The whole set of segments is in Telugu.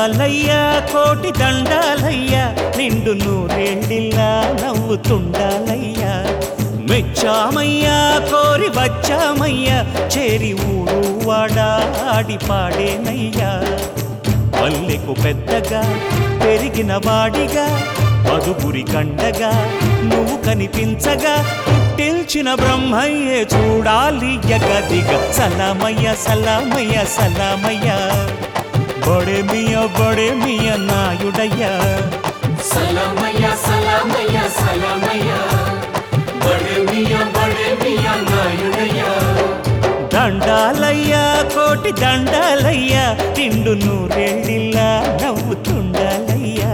దండాలయ్యా కోటి దండాలయ్యా నిండు నూరేండిల్లా నవ్వుతుండాలయ్యా మెచ్చామయ్యా కోరి వచ్చామయ్యా చేరి ఊరు వాడాడి పాడేనయ్యా పల్లెకు పెద్దగా పెరిగిన వాడిగా మధుపురి కండగా నువ్వు కనిపించగా పుట్టిల్చిన బ్రహ్మయ్యే చూడాలి జగదిగ సలామయ్య సలామయ్య సలామయ్య బడే మియ బడే మియ నాయుడయ్యా సలమయ్య సలమయ్య సలమయ్య బడే మియా బడే మియా నాయుడయ్యా దండాలయ్యా కోటి దండాలయ్యా తిండు నూరేళ్ళిల్లా నవ్వుతుండాలయ్యా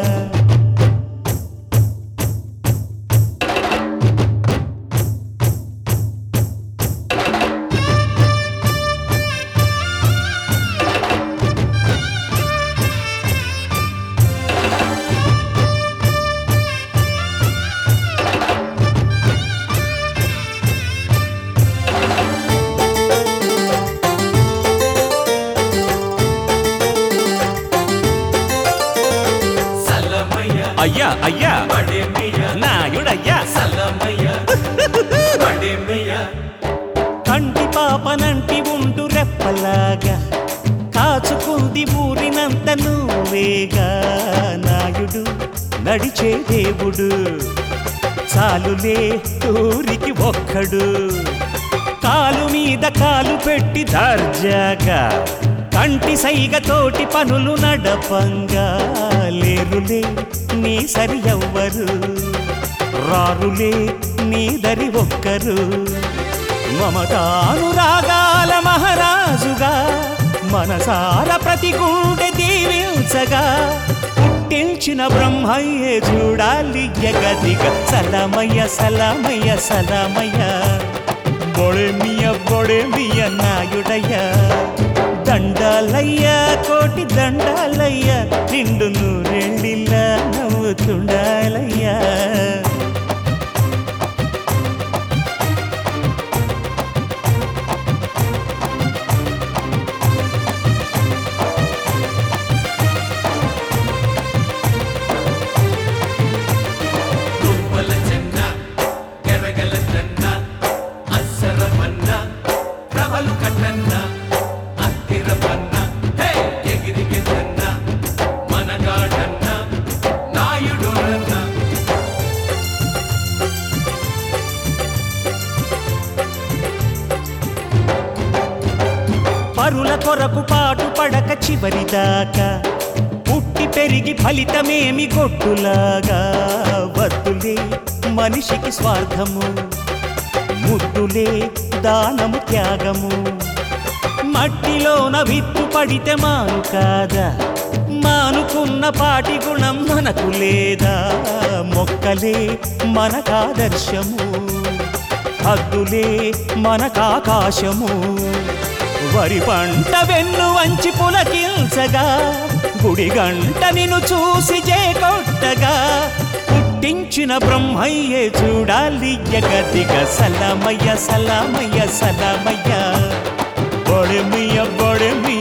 సలమయ్య అయ్యా అయ్యా బడే మియా నాయుడయ్యా సలమయ్య బడే మియా కంటి పాపనంటి ఉండు రెప్పలాగా కాచుకుంది ఊరినంత నువ్వేగా నాయుడు నడిచే దేవుడు చాలులే ఊరికి ఒక్కడు కాలు మీద కాలు పెట్టి దర్జాగా కంటి సైగతోటి పనులు నడపంగా లేరులే నీ సరి ఎవ్వరు రారులే నీ దరి ఒక్కరు మమతానురాగాల మహారాజుగా మనసార ప్రతి గుండె దీవించగా పుట్టించిన బ్రహ్మయ్యే చూడాలి జగదిగ సలమయ్య సలమయ్య సలమయ్య బొడెమియ బొడెమియ నాయుడయ్య దండాలయ్య కోటి దండాలయ్య నిండు నూరెళ్ళిల్లా నవ్వుతుండాలయ్యా దువ్వల చెన్న ఎరగల చెన్న అస్సర పన్న ప్రబలు కట్టన్న అత్తిర పన్న హే ఎగిరికి చెన్న మనగాడన్న నాయుడు రన్న పరుల కొరకు పాటు పడక చివరిదాకా పుట్టి పెరిగి ఫలితమేమి గొడ్డులాగా వద్దులే మనిషికి స్వార్థము ముద్దులే దానము త్యాగము మట్టిలోన విత్తు పడితే మాను కాదా మానుకున్న పాటి గుణం మనకు లేదా మొక్కలే మనకాదర్శము హద్దులే మనకాకాశము వరి పంట వెన్ను వంచి పులకిల్చగా గుడి గంట నిన్ను చూసి చేకొట్టగా పుట్టించిన బ్రహ్మయ్యే చూడాలి జగదిగ సలమయ్య సలమయ్య సలమయ్య బొడెమియ బొడెమియ